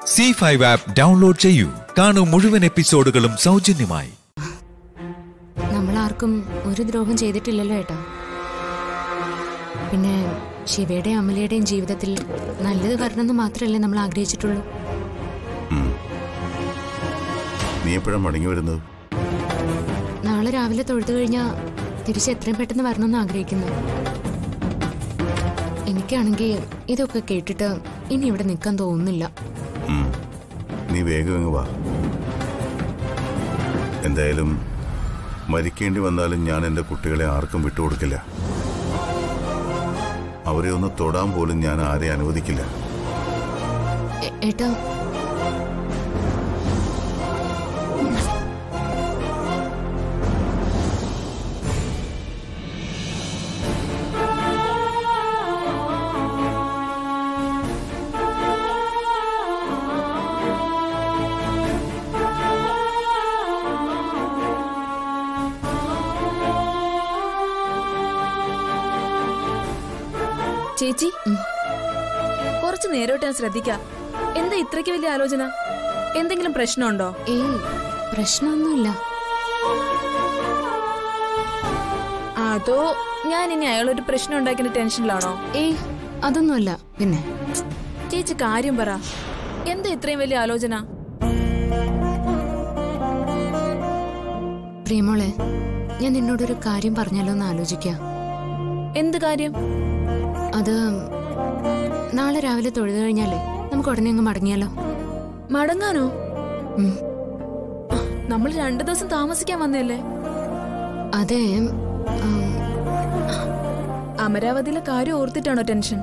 C five app download ചെയ്യൂ കാണൂ മുഴുവൻ എപ്പിസോഡുകളും സൗജന്യമായി നമ്മൾ ആർക്കും ഒരു ദ്രോഹം ചെയ്തിട്ടില്ലല്ലോ ഏട്ടാ പിന്നെ ശിവയുടെയും അമലയുടെയും ജീവിതത്തിൽ നല്ലത് വരണമെന്ന് മാത്രമല്ലേ നമ്മൾ ആഗ്രഹിച്ചിട്ടുള്ളൂ നീ എപ്പോഴാണ് മടങ്ങി വരുന്നത് നാളെ രാവിലെ തൊഴുതു കഴിഞ്ഞാൽ തിരിച്ച് എത്രയും പെട്ടെന്ന് വരണമെന്ന് ആഗ്രഹിക്കുന്നു എനിക്കാണെങ്കിൽ ഇതൊക്കെ കേട്ടിട്ട് ഇനി ഇവിടെ നിൽക്കാൻ തോന്നുന്നില്ല ഉം. നീ വേഗം അങ്ങ് വാ എന്തായാലും മരിക്കേണ്ടി വന്നാലും ഞാൻ എൻ്റെ കുട്ടികളെ ആർക്കും വിട്ടുകൊടുക്കില്ല അവരെ ഒന്ന് തൊടാൻ പോലും ഞാൻ ആരെ അനുവദിക്കില്ല ഏ- ഏട്ടാ ചേച്ചി കുറച്ചു നേരോട്ട് ഞാൻ ശ്രദ്ധിക്കാം എന്താ ഇത്രയ്ക്ക് വലിയ ആലോചന എന്തെങ്കിലും പ്രശ്നമുണ്ടോ ഏയ് പ്രശ്നമൊന്നുമില്ല അതോ ഞാൻ ഇനി അയാളൊരു പ്രശ്നം ഉണ്ടാക്കുന്ന ടെൻഷനിലാണോ ഏയ് അതൊന്നുമല്ല പിന്നെ ചേച്ചി കാര്യം പറ എന്താ ഇത്രയും വലിയ ആലോചന പ്രിയമോളെ ഞാൻ നിന്നോടൊരു കാര്യം പറഞ്ഞാലോ എന്ന് ആലോചിക്കാം എന്ത് കാര്യം അത് നാളെ രാവിലെ തൊഴുതു കഴിഞ്ഞാലേ നമുക്ക് ഉടനെ അങ്ങ് മടങ്ങിയാലോ മടങ്ങാനോ ഉം. നമ്മൾ രണ്ടു ദിവസം താമസിക്കാൻ വന്നല്ലേ അതെ ഉം, അമരാവതിയിലെ കാര്യം ഓർത്തിട്ടാണോ ടെൻഷൻ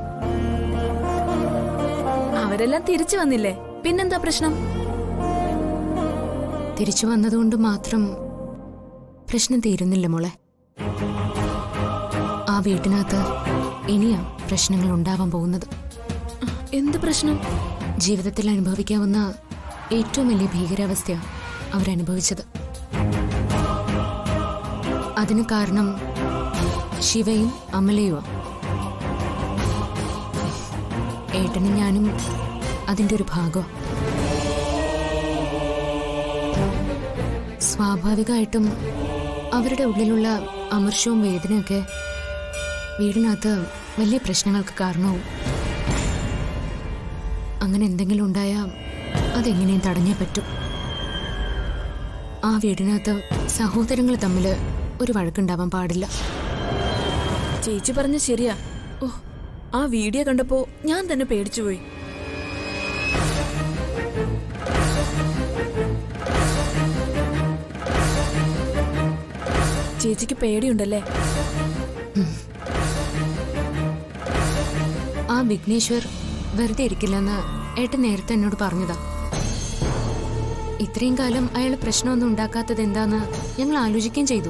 അവരെല്ലാം തിരിച്ചു വന്നില്ലേ പിന്നെന്താ പ്രശ്നം തിരിച്ചു വന്നതുകൊണ്ട് മാത്രം പ്രശ്നം തീരുന്നില്ല മോളെ ആ വീട്ടിനകത്ത് ഇനിയാ പ്രശ്നങ്ങൾ ഉണ്ടാവാൻ പോകുന്നത് എന്ത് പ്രശ്നം ജീവിതത്തിൽ അനുഭവിക്കാവുന്ന ഏറ്റവും വലിയ ഭീകരാവസ്ഥയാ അവരനുഭവിച്ചത് അതിന് കാരണം ശിവയും അമലയുമാ ഏട്ടനും ഞാനും അതിന്റെ ഒരു ഭാഗം സ്വാഭാവികമായിട്ടും അവരുടെ ഉള്ളിലുള്ള അമർഷവും വേദനയൊക്കെ വീടിനകത്ത് വലിയ പ്രശ്നങ്ങൾക്ക് കാരണവും അങ്ങനെ എന്തെങ്കിലും ഉണ്ടായാൽ അതെങ്ങനെയും തടഞ്ഞേ പറ്റൂ ആ വീടിനകത്ത് സഹോദരങ്ങൾ തമ്മിൽ ഒരു വഴക്കുണ്ടാവാൻ പാടില്ല ചേച്ചി പറഞ്ഞ ശരിയാ ഓ ആ വീഡിയോ കണ്ടപ്പോ ഞാൻ തന്നെ പേടിച്ചുപോയി ചേച്ചിക്ക് പേടിയുണ്ടല്ലേ ആ വിഘ്നേശ്വർ വെറുതെ ഇരിക്കില്ലെന്ന് ഏട്ടൻ നേരത്തെ എന്നോട് പറഞ്ഞതാ ഇത്രയും കാലം അയാൾ പ്രശ്നമൊന്നും ഉണ്ടാക്കാത്തത് എന്താന്ന് ഞങ്ങൾ ആലോചിക്കുകയും ചെയ്തു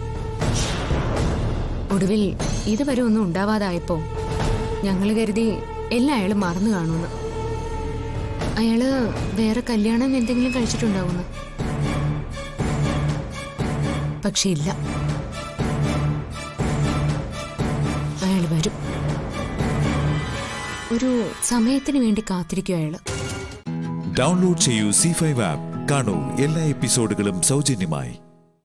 ഒടുവിൽ ഇതുവരെ ഒന്നും ഉണ്ടാവാതായപ്പോ ഞങ്ങൾ കരുതി എല്ലാം അയാൾ മറന്നു കാണുമെന്ന് അയാള് വേറെ കല്യാണം എന്തെങ്കിലും കഴിച്ചിട്ടുണ്ടാവുന്നു പക്ഷെ ഇല്ല അയാൾ വരും ഒരു സമയത്തിന് വേണ്ടി കാത്തിരിക്കും അയാള് ഡൗൺലോഡ് ചെയ്യൂ സി ഫൈവ് ആപ്പ് കാണൂ എല്ലാ എപ്പിസോഡുകളും സൗജന്യമായി